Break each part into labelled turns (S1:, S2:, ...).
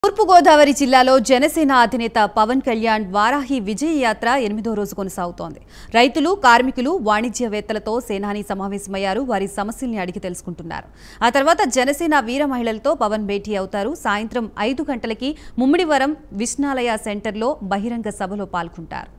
S1: తూర్పుగోదావరి జిల్లాలో జనసేన అధినేత పవన్ కళ్యాణ్ వారాహి విజయ యాత్ర ఎనిమిదో రోజు కొనసాగుతోంది రైతులు కార్మికులు వాణిజ్యవేత్తలతో సేనాని సమావేశమయ్యారు వారి సమస్యల్ని అడిగి తెలుసుకుంటున్నారు ఆ తర్వాత జనసేన వీర మహిళలతో పవన్ భేటీ అవుతారు సాయంత్రం ఐదు గంటలకి ముమ్మిడివరం విష్ణాలయ సెంటర్లో బహిరంగ సభలో పాల్గొంటారు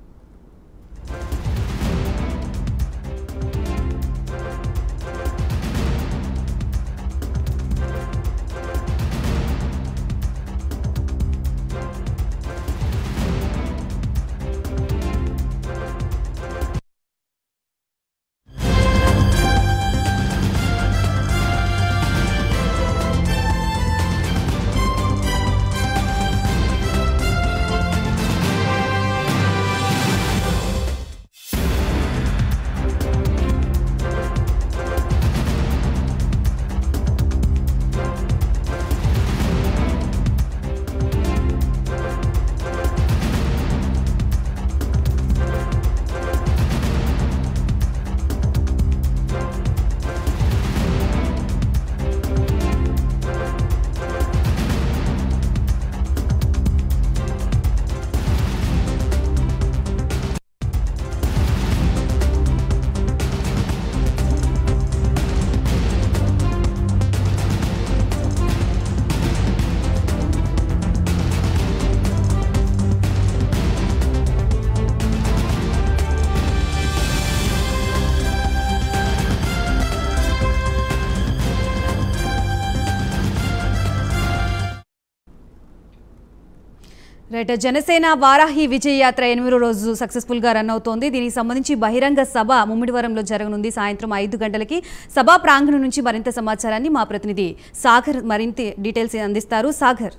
S1: రైట్ జనసేన వారాహి విజయ యాత్ర ఎనిమిదో రోజు సక్సెస్ఫుల్ గా రన్ అవుతోంది దీనికి సంబంధించి బహిరంగ సభ ముమ్మిడివరంలో జరగనుంది సాయంత్రం ఐదు గంటలకి సభా ప్రాంగణం నుంచి మరింత సమాచారాన్ని మా ప్రతినిధి సాగర్ మరింత డీటెయిల్స్ అందిస్తారు సాగర్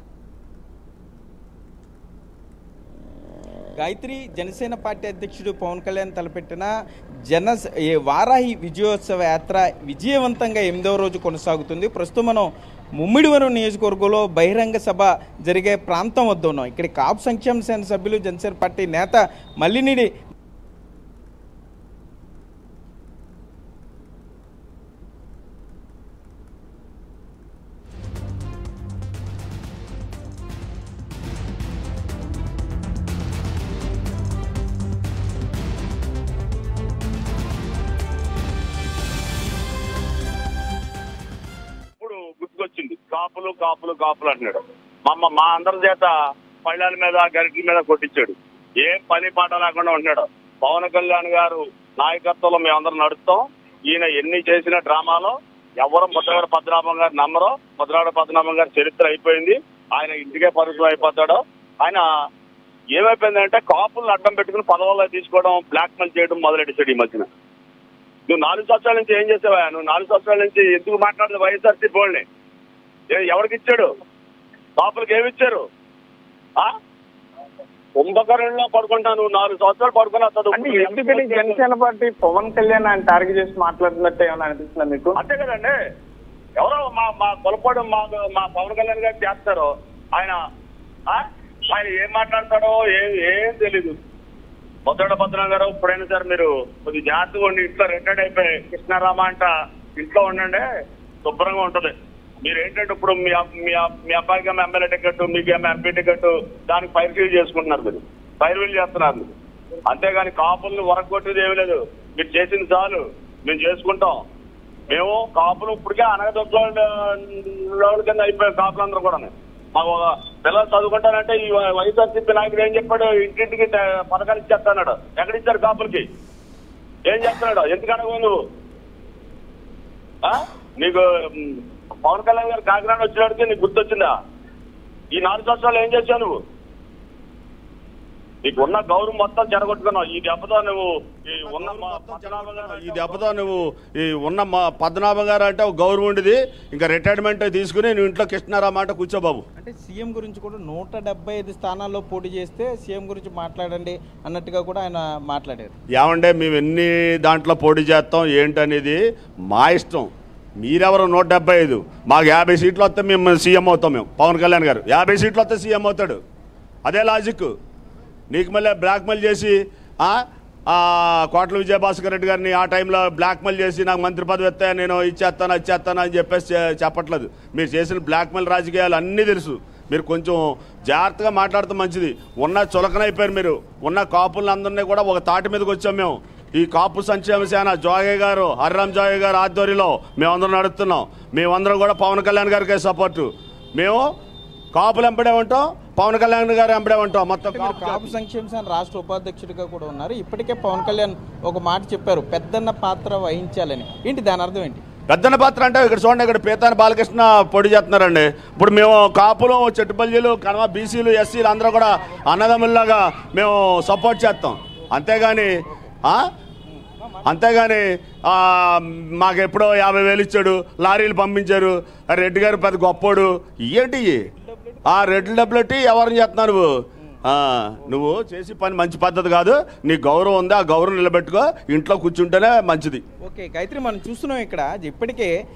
S2: గాయత్రి జనసేన పార్టీ అధ్యక్షుడు పవన్ కళ్యాణ్ తలపెట్టిన జన ఈ వారాహి విజయోత్సవ యాత్ర విజయవంతంగా ఎనిమిదవ రోజు కొనసాగుతుంది ప్రస్తుతం మనం ముమ్మిడివరం నియోజకవర్గంలో బహిరంగ సభ జరిగే ప్రాంతం వద్ద ఉన్నాం ఇక్కడ కాపు సంక్షేమ సేన సభ్యులు జనసేన పార్టీ నేత మల్లినిడి
S3: ఇప్పుడు గుర్తుకొచ్చింది కాపులు కాపులు కాపులు అంటున్నాడు మా అమ్మ మా అందరి చేత పళ్ళాల మీద గరిటల మీద కొట్టించాడు ఏం పని పాట లేకుండా ఉంటున్నాడు పవన్ కళ్యాణ్ గారు నాయకత్వంలో మేమందరం నడుస్తాం ఈయన ఎన్ని చేసిన డ్రామాలో ఎవరు ముద్రగడ పద్మనాభం గారు నమ్మరో ముద్రగడ పద్మనాభం గారి చరిత్ర అయిపోయింది ఆయన ఇంటికే పరిచయం అయిపోతాడు ఆయన ఏమైపోయిందంటే కాపులను అడ్డం పెట్టుకుని పదవుల్లో తీసుకోవడం బ్లాక్ మెయిల్ చేయడం మొదలెట్టాడు ఈ మధ్యన నువ్వు నాలుగు సంవత్సరాల నుంచి ఏం చేసావా నువ్వు నాలుగు సంవత్సరాల నుంచి ఎందుకు మాట్లాడదు వైఎస్ఆర్సీపీ వాళ్ళని ఏ- ఎవరికి ఇచ్చాడు పాపలకి ఏమి ఇచ్చారు ఆ? కుంభకరణలో పడుకుంటా నువ్వు నాలుగు సంవత్సరాలు పడుకున్నా
S4: అంటే ఎందుకని జనసేన పార్టీ పవన్ కళ్యాణ్ ఆయన టార్గెట్ చేసి మాట్లాడుతున్నట్టు ఏమైనా అనిపిస్తుందా మీకు
S3: అంతే కదండి ఎవరో మా మా కొలపాడు మా మా పవన్ కళ్యాణ్ గారు చేస్తారు ఆయన ఆ? ఆయన ఏం మాట్లాడతాడో ఏం ఏం తెలీదు పొద్దుడ భద్రం గారు ఇప్పుడైనా సార్ మీరు కొద్ది జాగ్రత్తగా ఉండి ఇంట్లో రిటైర్డ్ అయిపోయి కృష్ణారామ అంట ఇంట్లో ఉండండి శుభ్రంగా ఉంటది మీరు ఏంటంటే ఇప్పుడు మీ అబ్- మీ అబ్- మీ అబ్బాయికి ఏమో ఎమ్మెల్యే టికెట్ మీకు ఏమో ఎంపీ టికెట్ దానికి పైరువీలు చేసుకుంటున్నారు మీరు పైరువీలు చేస్తున్నారు మీరు అంతేగాని కాపుల్ని వరగొట్టేది ఏమీ లేదు మీరు చేసింది చాలు మేము చేసుకుంటాం మేము కాపులు ఇప్పటికే అనగదొక్కల కింద అయిపోయాం కాపులందరూ కూడా మాకు ఒక పిల్లలు చదువుకుంటానంటే ఈ వైఎస్ఆర్సీపీ నాయకుడు ఏం చెప్పాడు ఇంటింటికి ట- పథకాలు ఇచ్చేస్తాడు ఎక్కడ ఇచ్చారు కాపులకి ఏం చేస్తున్నాడు ఎందుకు అడగవు నువ్వు ఆ? నీకు మ్, పవన్ కళ్యాణ్ గారు కాకినాడ వచ్చినడికి నీకు గుర్తొచ్చిందా ఈ నాలుగు సంవత్సరాలు ఏం చేశావు నువ్వు నీకు ఉన్న గౌరవం మొత్తం చెడగొట్టుకున్నావు ఈ దెబ్బతో నువ్వు ఈ ఉన్న మా పద్మనాభ గారు
S5: ఈ దెబ్బతో నువ్వు ఈ ఉన్న మా పద్మనాభ గారు అంటే ఒక గౌరవం ఉండేది ఇంకా రిటైర్మెంట్ తీసుకుని నువ్వు ఇంట్లో కృష్ణారామ అంటే కూర్చోబాబు
S2: అంటే సీఎం గురించి కూడా నూట డెబ్బై ఐదు స్థానాల్లో పోటీ చేస్తే సీఎం గురించి మాట్లాడండి అన్నట్టుగా కూడా ఆయన మాట్లాడారు
S5: ఏమంటే మేము ఎన్ని దాంట్లో పోటీ చేస్తాం ఏంటనేది మా ఇష్టం మీరెవరు నూట డెబ్బై ఐదు మాకు యాభై సీట్లు వస్తే మేము సీఎం అవుతాం మేము పవన్ కళ్యాణ్ గారు యాభై సీట్లు వస్తే సీఎం అవుతాడు అదే లాజిక్ నీకు మళ్ళీ బ్లాక్మెయిల్ చేసి ఆ, ఆ, కోట్ల విజయభాస్కర్ రెడ్డి గారిని ఆ టైంలో బ్లాక్మెయిల్ చేసి నాకు మంత్రి పదవి ఎత్తే నేను ఇచ్చేస్తాను ఇచ్చేస్తాను అని చెప్పేసి చె- చెప్పట్లేదు మీరు చేసిన బ్లాక్మెయిల్ రాజకీయాలు అన్నీ తెలుసు మీరు కొంచెం జాగ్రత్తగా మాట్లాడితే మంచిది ఉన్న చులకనైపోయారు మీరు ఉన్న కాపులందరినీ కూడా ఒక తాటి మీదకి వచ్చాం మేము ఈ కాపు సంక్షేమ సేన జోగయ్య గారు హరిరామ్ జోగయ్య గారు ఆధ్వర్యంలో మేమందరం నడుస్తున్నాం మేమందరం కూడా పవన్ కళ్యాణ్ గారికి సపోర్టు మేము కాపులు ఎంపడే ఉంటాం పవన్ కళ్యాణ్ గారు ఎంపడే ఉంటాం మొత్తం
S2: అంటే మీరు
S5: కాపు
S2: కాపు సంక్షేమ సేన రాష్ట్ర ఉపాధ్యక్షుడిగా కూడా ఉన్నారు ఇప్పటికే పవన్ కళ్యాణ్ ఒక మాట చెప్పారు పెద్దన్న పాత్ర వహించాలని ఏంటి దాని అర్థం ఏంటి
S5: పెద్దన పాత్ర అంటే ఇక్కడ చూడండి ఇక్కడ పీతాని బాలకృష్ణ పొడి చేస్తున్నారండి ఇప్పుడు మేము కాపులు చెట్టుపల్లిలు కనవ బీసీలు ఎస్సీలు అందరూ కూడా అన్నదమ్ముల్లాగా మేము సపోర్ట్ చేస్తాం అంతేగాని ఆ? అంతేగాని ఆ, మాకు ఎప్పుడో యాభై వేలు ఇచ్చాడు లారీలు పంపించారు ఆ రెడ్డి గారు పెద్ద గొప్పోడు ఏంటి ఇయ్యి? ఆ రెడ్లు డబ్బులెట్టి ఎవరిని చేస్తున్నావు నువ్వు ఆ, నువ్వు చేసి పని మంచి పద్ధతి కాదు నీ గౌరవం ఉంది ఆ గౌరవం నిలబెట్టుకో ఇంట్లో కూర్చుంటేనే మంచిది
S2: ఓకే గాయత్రి మనం చూస్తున్నాం ఇక్కడ ఇప్పటికే